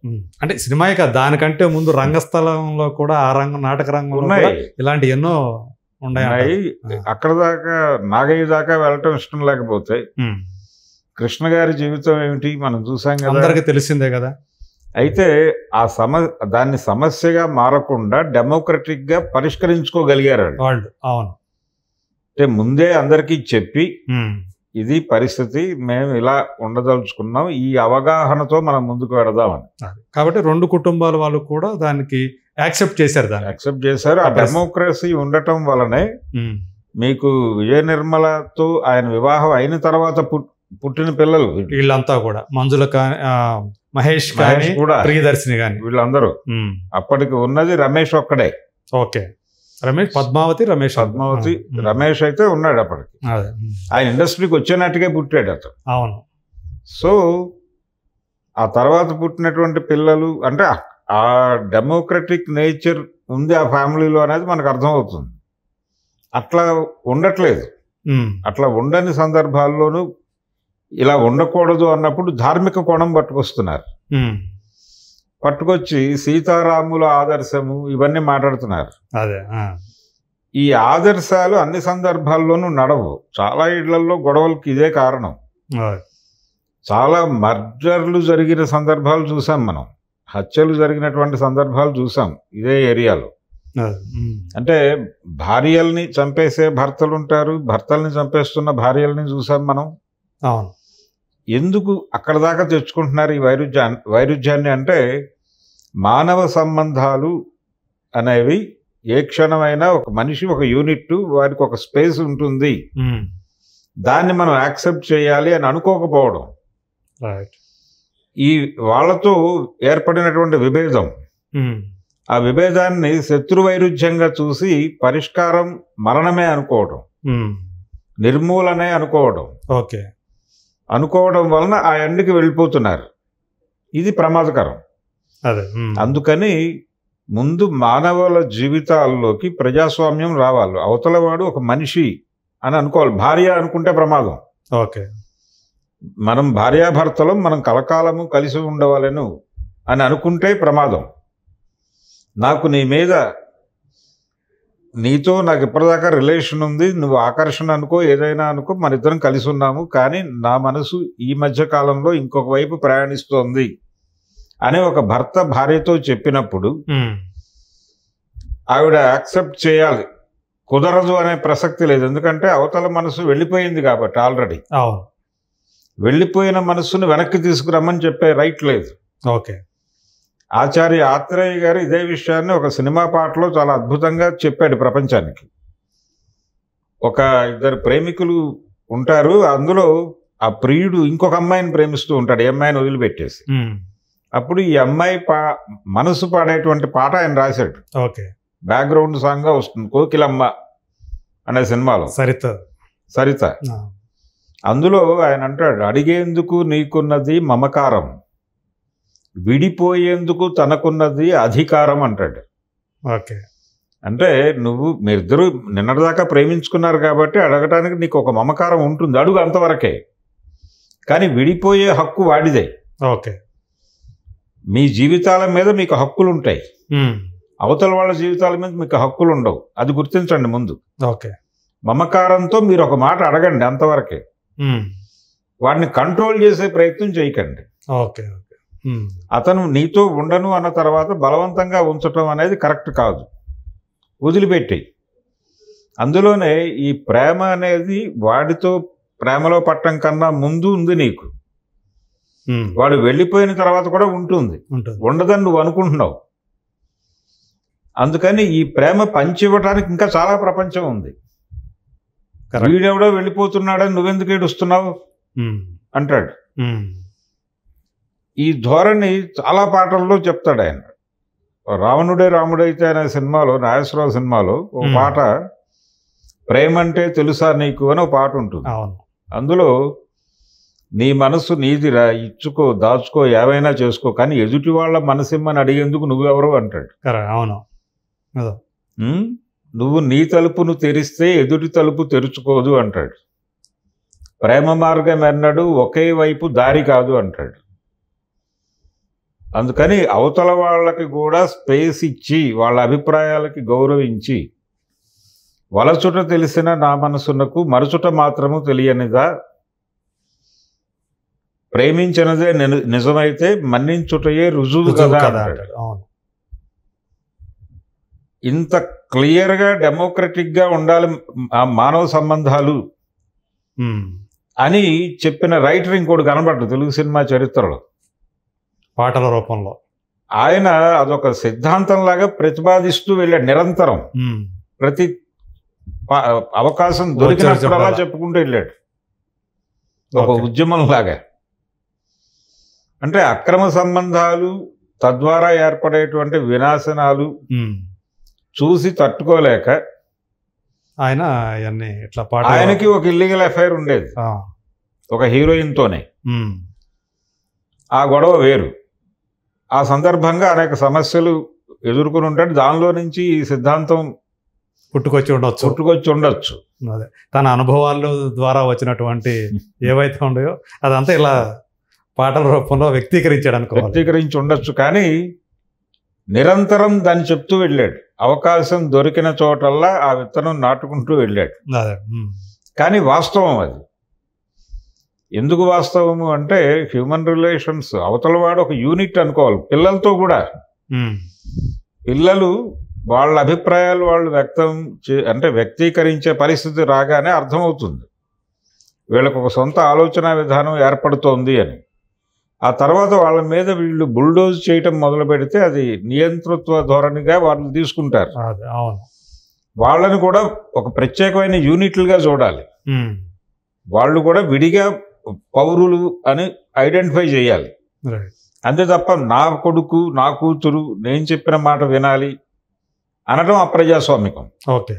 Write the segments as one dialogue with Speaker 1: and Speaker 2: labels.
Speaker 1: ఉమ్. అంటే సినిమాయే కాదు దానికంటే ముందు రంగస్థలంలో కూడా ఆ రంగం నాటక రంగంలో
Speaker 2: ఉన్నాయి
Speaker 1: కూడా ఇలాంటి ఎన్నో ఉన్నాయి
Speaker 2: ఉన్నాయి
Speaker 1: అంటారు.
Speaker 2: అక్కడ దాకా నాగయ్య దాకా వెళ్ళటం ఇష్టం లేకపోతే
Speaker 1: ఉమ్.
Speaker 2: కృష్ణ గారి జీవితం ఏమిటి మనం చూసాం కదా
Speaker 1: అందరికీ తెలిసిందే కదా
Speaker 2: అయితే ఆ సమ దాన్ని సమస్యగా మారకుండా డెమోక్రటిక్ గా పరిష్కరించుకోగలిగారు వాళ్ళు.
Speaker 1: వాళ్ళు అవును
Speaker 2: అంటే ముందే అందరికీ చెప్పి
Speaker 1: ఉమ్.
Speaker 2: ఇది పరిస్థితి మేము ఇలా ఉండదలుచుకున్నాం ఈ అవగాహనతో మనం ముందుకు వెడదామని
Speaker 1: అది. కాబట్టి రెండు కుటుంబాల వాళ్ళు కూడా దానికి యాక్సెప్ట్ చేశారు దాన్ని
Speaker 2: యాక్సెప్ట్ చేశారు ఆ
Speaker 1: ఆ పరిస్థితి.
Speaker 2: డెమోక్రసీ ఉండటం వలనే
Speaker 1: ఉమ్.
Speaker 2: మీకు విజయ నిర్మలతో ఆయన వివాహం అయిన తర్వాత పుట్- పుట్టిన పిల్లలు
Speaker 1: వీళ్ళంతా కూడా మంజుల కానీ ఆ, మహేష్ కానీ
Speaker 2: మహేష్ కూడా
Speaker 1: ప్రియదర్శిని కానీ
Speaker 2: వీళ్ళందరూ
Speaker 1: ఉమ్.
Speaker 2: అప్పటికి ఉన్నది రమేష్ ఒక్కడే
Speaker 1: ఓకే రమేష్ పద్మావతి రమేష్
Speaker 2: పద్మావతి
Speaker 1: ఉమ్.
Speaker 2: రమేష్ అయితే ఉన్నాడు అప్పటికి
Speaker 1: అదే ఉమ్.
Speaker 2: ఆయన ఇండస్ట్రీకి వచ్చేనట్టుగా పుట్టాడు అతను
Speaker 1: అవును
Speaker 2: సో ఆ తర్వాత పుట్టినటువంటి పిల్లలు అంటే ఆ- ఆ డెమోక్రటిక్ నేచర్ ఉంది ఆ ఫ్యామిలీలో అనేది మనకు అర్థమవుతుంది అట్లా ఉండట్లేదు
Speaker 1: ఉమ్.
Speaker 2: అట్లా ఉండని సందర్భాల్లోనూ ఇలా ఉండకూడదు అన్నప్పుడు ధార్మిక కోణం పట్టుకొస్తున్నారు
Speaker 1: ఉమ్.
Speaker 2: పట్టుకొచ్చి సీతారాముల ఆదర్శము ఇవన్నీ మాట్లాడుతున్నారు
Speaker 1: అదే ఆ.
Speaker 2: ఈ ఆదర్శాలు అన్ని సందర్భాల్లోనూ నడవు చాలా ఇళ్లలో గొడవలకి ఇదే కారణం
Speaker 1: అదే.
Speaker 2: చాలా మర్డర్లు జరిగిన సందర్భాలు చూసాం మనం హత్యలు జరిగినటువంటి సందర్భాలు చూసాం ఇదే ఏరియాలో
Speaker 1: అదే. ఉమ్.
Speaker 2: అంటే భార్యల్ని చంపేసే భర్తలు ఉంటారు భర్తల్ని చంపేస్తున్న భార్యల్ని చూసాం మనం
Speaker 1: అవును
Speaker 2: ఎందుకు అక్కడ దాకా తెచ్చుకుంటున్నారు ఈ వైరుధ్యాన్ని వైరుధ్యాన్ని అంటే మానవ సంబంధాలు అనేవి ఏ క్షణమైనా ఒక మనిషి ఒక యూనిట్ వారికి ఒక స్పేస్ ఉంటుంది
Speaker 1: ఉమ్.
Speaker 2: దాన్ని మనం యాక్సెప్ట్ చేయాలి అని అనుకోకపోవడం
Speaker 1: రైట్
Speaker 2: ఈ వాళ్ళతో ఏర్పడినటువంటి విభేదం
Speaker 1: ఉమ్.
Speaker 2: ఆ విభేదాన్ని శత్రు వైరుధ్యంగా చూసి పరిష్కారం మరణమే అనుకోవడం
Speaker 1: ఉమ్.
Speaker 2: నిర్మూలనే అనుకోవడం
Speaker 1: ఓకే
Speaker 2: అనుకోవడం వలన ఆ ఎండ్కి వెళ్ళిపోతున్నారు ఇది ప్రమాదకరం
Speaker 1: అదే ఉమ్.
Speaker 2: అందుకని ముందు మానవుల జీవితాల్లోకి ప్రజాస్వామ్యం రావాలి అవతలవాడు ఒక మనిషి అని అనుకోవాలి భార్య అనుకుంటే ప్రమాదం
Speaker 1: ఓకే
Speaker 2: మనం భార్యాభర్తలం మనం కలకాలము కలిసి ఉండవాలను అని అనుకుంటే ప్రమాదం నాకు నీ మీద నీతో నాకు ఇప్పటిదాకా రిలేషన్ ఉంది నువ్వు ఆకర్షణ అనుకో ఏదైనా అనుకో మన ఇద్దరం కలిసి ఉన్నాము కానీ నా మనసు ఈ మధ్య కాలంలో ఇంకొక వైపు ప్రయాణిస్తోంది అని ఒక భర్త భార్యతో చెప్పినప్పుడు
Speaker 1: ఉమ్.
Speaker 2: ఆవిడ యాక్సెప్ట్ చేయాలి కుదరదు అనే ప్రసక్తి లేదు ఎందుకంటే అవతల మనసు వెళ్ళిపోయింది కాబట్టి ఆల్రెడీ
Speaker 1: అవును
Speaker 2: వెళ్ళిపోయిన మనస్సును వెనక్కి తీసుకురమ్మని చెప్పే రైట్ లేదు
Speaker 1: ఓకే
Speaker 2: ఆచార్య ఆత్రేయ గారు ఇదే విషయాన్ని ఒక సినిమా పాటలో చాలా అద్భుతంగా చెప్పాడు ప్రపంచానికి ఒక ఇద్దరు ప్రేమికులు ఉంటారు అందులో ఆ ప్రియుడు ఇంకొక అమ్మాయిని ప్రేమిస్తూ ఉంటాడు ఈ అమ్మాయిని వదిలిపెట్టేసి
Speaker 1: ఉమ్.
Speaker 2: అప్పుడు ఈ అమ్మాయి పా మనసు పాడేటువంటి పాట ఆయన రాశాడు
Speaker 1: ఓకే
Speaker 2: బ్యాక్గ్రౌండ్ సాంగ్గా వస్తుంది కోకిలమ్మ అనే సినిమాలో
Speaker 1: సరిత
Speaker 2: సరిత
Speaker 1: ఆ.
Speaker 2: అందులో ఆయన అంటాడు అడిగేందుకు నీకున్నది మమకారం విడిపోయేందుకు తనకున్నది అధికారం అంటాడు
Speaker 1: ఓకే
Speaker 2: అంటే నువ్వు మీరిద్దరూ నిన్నటిదాకా ప్రేమించుకున్నారు కాబట్టి అడగటానికి నీకు ఒక మమకారం ఉంటుంది అడుగు అంతవరకే కానీ విడిపోయే హక్కు వాడిదే
Speaker 1: ఓకే
Speaker 2: మీ జీవితాల మీద మీకు హక్కులు ఉంటాయి
Speaker 1: ఉమ్.
Speaker 2: అవతల వాళ్ళ జీవితాల మీద మీకు హక్కులు ఉండవు అది గుర్తించండి ముందు
Speaker 1: ఓకే
Speaker 2: మమకారంతో మీరు ఒక మాట అడగండి అంతవరకే
Speaker 1: ఉమ్.
Speaker 2: వాడిని కంట్రోల్ చేసే ప్రయత్నం చేయకండి
Speaker 1: ఓకే ఓకే ఉమ్.
Speaker 2: అతను నీతో ఉండను అన్న తర్వాత బలవంతంగా ఉంచటం అనేది కరెక్ట్ కాదు వదిలిపెట్టేయి అందులోనే ఈ ప్రేమ అనేది వాడితో ప్రేమలో పట్టం కన్నా ముందు ఉంది నీకు
Speaker 1: ఉమ్.
Speaker 2: వాడు వెళ్ళిపోయిన తర్వాత కూడా ఉంటుంది
Speaker 1: ఉంటుంది
Speaker 2: ఉండదని నువ్వు అనుకుంటున్నావు అందుకని ఈ ప్రేమ పంచివ్వటానికి ఇంకా చాలా ప్రపంచం ఉంది
Speaker 1: కరెక్ట్
Speaker 2: వీడెవడో వెళ్ళిపోతున్నాడని నువ్వెందుకు ఏడుస్తున్నావు
Speaker 1: ఉమ్.
Speaker 2: అంటాడు
Speaker 1: ఉమ్.
Speaker 2: ఈ ధోరణి చాలా పాటల్లో చెప్తాడు ఆయన రావణుడే రాముడైతే అనే సినిమాలో నాగేశ్వరరావు సినిమాలో ఒక
Speaker 1: Hmm.
Speaker 2: పాట ప్రేమంటే తెలుసా నీకు అని ఒక పాట ఉంటుంది
Speaker 1: అవును
Speaker 2: అందులో నీ మనసు నీదిరా ఇచ్చుకో దాచుకో ఏవైనా చేసుకో కానీ ఎదుటి వాళ్ళ మనసిమ్మని అడిగేందుకు నువ్వెవరు అంటాడు
Speaker 1: కరెక్ట్ అవును అదో
Speaker 2: "ఉమ్, నువ్వు నీ తలుపును తెరిస్తే ఎదుటి తలుపు తెరుచుకోదు అంటాడు ప్రేమ మార్గం ఎన్నడు ఒకే వైపు దారి కాదు అంటాడు అందుకని అవతల వాళ్ళకి కూడా స్పేస్ ఇచ్చి వాళ్ళ అభిప్రాయాలకి గౌరవించి వలచుట తెలిసిన నా మనసునకు మరచుట మాత్రము తెలియనిదా ప్రేమించినదే నిన- నిజమైతే మన్నించుటయే రుజువు
Speaker 1: రుజువు
Speaker 2: కదా
Speaker 1: కదా
Speaker 2: అంటాడు.
Speaker 1: అంటాడు అవును
Speaker 2: ఇంత క్లియర్గా డెమోక్రటిక్గా ఉండాలి ఆ మానవ సంబంధాలు
Speaker 1: ఉమ్.
Speaker 2: అని చెప్పిన రైటర్ ఇంకోటి కనబడ్డు తెలుగు సినిమా చరిత్రలో
Speaker 1: పాటల రూపంలో
Speaker 2: ఆయన అదొక సిద్ధాంతంలాగా ప్రతిపాదిస్తూ వెళ్ళాడు నిరంతరం
Speaker 1: ఉమ్.
Speaker 2: ప్రతి ప- అవకాశం దొరికినప్పుడు అలా
Speaker 1: చెప్పాలా.
Speaker 2: చెప్పుకుంటూ వెళ్ళాడు ఒక
Speaker 1: ఓకే.
Speaker 2: ఉద్యమం లాగా అంటే అక్రమ సంబంధాలు తద్వారా ఏర్పడేటువంటి వినాశనాలు
Speaker 1: ఉమ్.
Speaker 2: చూసి తట్టుకోలేక
Speaker 1: ఆయన అవన్నీ ఇట్లా పాట
Speaker 2: ఆయనకి ఒక ఇల్లీగల్ ఎఫ్ఐఆర్ ఉండేది ఒక హీరోయిన్తోనే ఆ గొడవ వేరు ఆ సందర్భంగా అనేక సమస్యలు ఎదుర్కొని ఉంటాడు దానిలో నుంచి ఈ సిద్ధాంతం
Speaker 1: పుట్టుకొచ్చి ఉండొచ్చు
Speaker 2: పుట్టుకొచ్చి ఉండొచ్చు
Speaker 1: అదే తన అనుభవాల ద్వారా వచ్చినటువంటి ఏవైతే ఉన్నాయో అదంతా ఇలా పాటల రూపంలో వ్యక్తీకరించాడు అనుకోవాలి
Speaker 2: వ్యక్తీకరించి ఉండొచ్చు కానీ నిరంతరం దాన్ని చెప్తూ వెళ్ళాడు అవకాశం దొరికిన చోటల్లా ఆ విత్తనం నాటుకుంటూ వెళ్ళాడు
Speaker 1: అదే ఉమ్.
Speaker 2: కానీ వాస్తవం అది ఎందుకు వాస్తవము అంటే హ్యూమన్ రిలేషన్స్ అవతల వాడు ఒక యూనిట్ అనుకోవాలి పిల్లలతో కూడా
Speaker 1: ఉమ్.
Speaker 2: పిల్లలు వాళ్ళ అభిప్రాయాలు వాళ్ళు వ్యక్తం చే- అంటే వ్యక్తీకరించే పరిస్థితి రాగానే అర్థమవుతుంది వీళ్ళకు ఒక సొంత ఆలోచన విధానం ఏర్పడుతోంది అని ఆ తర్వాత వాళ్ళ మీద వీళ్ళు బుల్డోజ్ చేయటం మొదలు పెడితే అది నియంతృత్వ ధోరణిగా వాళ్ళు తీసుకుంటారు
Speaker 1: అదే అవును
Speaker 2: వాళ్ళని కూడా ఒక ప్రత్యేకమైన యూనిట్లుగా చూడాలి
Speaker 1: ఉమ్.
Speaker 2: వాళ్ళు కూడా విడిగా పౌరులు అని ఐడెంటిఫై చేయాలి
Speaker 1: రైట్
Speaker 2: అంతే తప్ప నా కొడుకు నా కూతురు నేను చెప్పిన మాట వినాలి అనడం అప్రజాస్వామికం
Speaker 1: ఓకే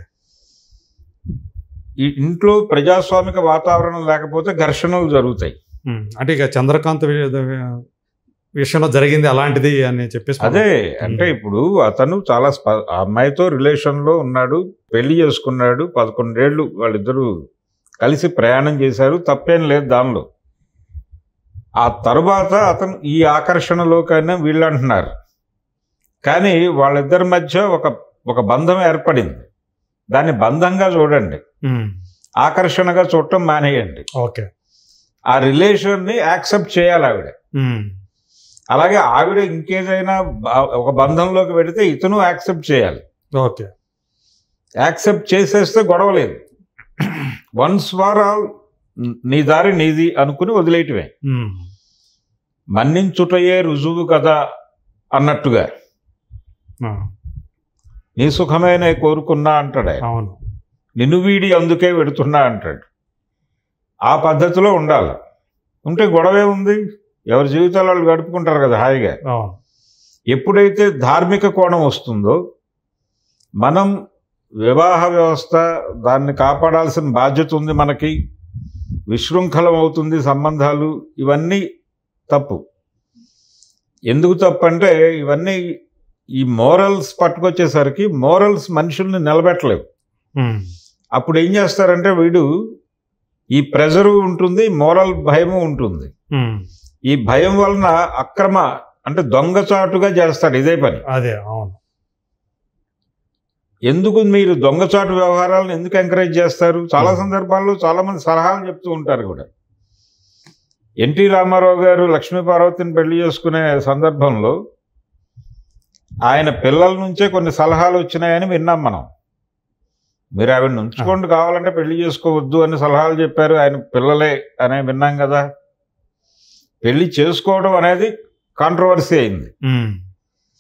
Speaker 2: ఈ ఇంట్లో ప్రజాస్వామిక వాతావరణం లేకపోతే ఘర్షణలు జరుగుతాయి
Speaker 1: ఉమ్. అంటే ఇక చంద్రకాంత్ వి- విషయంలో జరిగింది అలాంటిది అని చెప్పేసి మనం-
Speaker 2: అదే అంటే ఇప్పుడు అతను చాలా స్ప- ఆ అమ్మాయితో రిలేషన్లో ఉన్నాడు పెళ్లి చేసుకున్నాడు పదకొండేళ్ళు వాళ్ళిద్దరూ కలిసి ప్రయాణం చేశారు తప్పేం లేదు దానిలో ఆ తరువాత అతను ఈ ఆకర్షణలోకైనా వీళ్ళు అంటున్నారు కానీ వాళ్ళిద్దరి మధ్య ఒక ఒక బంధం ఏర్పడింది దాన్ని బంధంగా చూడండి
Speaker 1: ఉమ్.
Speaker 2: ఆకర్షణగా చూడటం మానేయండి
Speaker 1: ఓకే
Speaker 2: ఆ రిలేషన్ని యాక్సెప్ట్ చేయాలి ఆవిడ
Speaker 1: ఉమ్.
Speaker 2: అలాగే ఆవిడ ఇంకేదైనా బ- ఒక బంధంలోకి పెడితే ఇతను యాక్సెప్ట్ చేయాలి
Speaker 1: ఓకే
Speaker 2: యాక్సెప్ట్ చేసేస్తే గొడవ లేదు వన్స్ ఫార్ ఆల్ నీ దారి నీది అనుకుని వదిలేయటమే
Speaker 1: ఉమ్.
Speaker 2: మన్నించుటయే రుజువు కదా అన్నట్టుగా
Speaker 1: ఆ,
Speaker 2: నీ సుఖమేనే కోరుకున్నా అంటాడు ఆయన
Speaker 1: అవును
Speaker 2: నిన్ను వీడి అందుకే వెడుతున్నా అంటాడు ఆ పద్ధతిలో ఉండాలి ఉంటే గొడవే ఉంది ఎవరి జీవితాలు వాళ్ళు గడుపుకుంటారు కదా హాయిగా
Speaker 1: అవును
Speaker 2: ఎప్పుడైతే ధార్మిక కోణం వస్తుందో మనం వివాహ వ్యవస్థ దాన్ని కాపాడాల్సిన బాధ్యత ఉంది మనకి విశృంఖలం అవుతుంది సంబంధాలు ఇవన్నీ తప్పు ఎందుకు తప్పు అంటే ఇవన్నీ ఈ మోరల్స్ పట్టుకొచ్చేసరికి మోరల్స్ మనుషుల్ని నిలబెట్టలేవు
Speaker 1: ఉమ్.
Speaker 2: అప్పుడు ఏం చేస్తారంటే వీడు ఈ ప్రెజరు ఉంటుంది మోరల్ భయము ఉంటుంది
Speaker 1: ఉమ్.
Speaker 2: ఈ భయం వలన అక్రమ అంటే దొంగచాటుగా చేస్తాడు ఇదే పని
Speaker 1: అదే అవును
Speaker 2: ఎందుకు మీరు దొంగచాటు వ్యవహారాలను ఎందుకు ఎంకరేజ్ చేస్తారు చాలా
Speaker 1: Hmm.
Speaker 2: సందర్భాల్లో చాలా మంది సలహాలు చెప్తూ ఉంటారు కూడా ఎన్టీ రామారావు గారు లక్ష్మీ పార్వతిని పెళ్లి చేసుకునే సందర్భంలో ఆయన పిల్లల నుంచే కొన్ని సలహాలు వచ్చినాయని విన్నాం మనం మీరు ఆవిడ ఉంచుకోండి కావాలంటే పెళ్లి చేసుకోవద్దు అని సలహాలు చెప్పారు ఆయన పిల్లలే అనే విన్నాం కదా పెళ్లి చేసుకోవడం అనేది కాంట్రవర్సీ అయింది
Speaker 1: ఉమ్.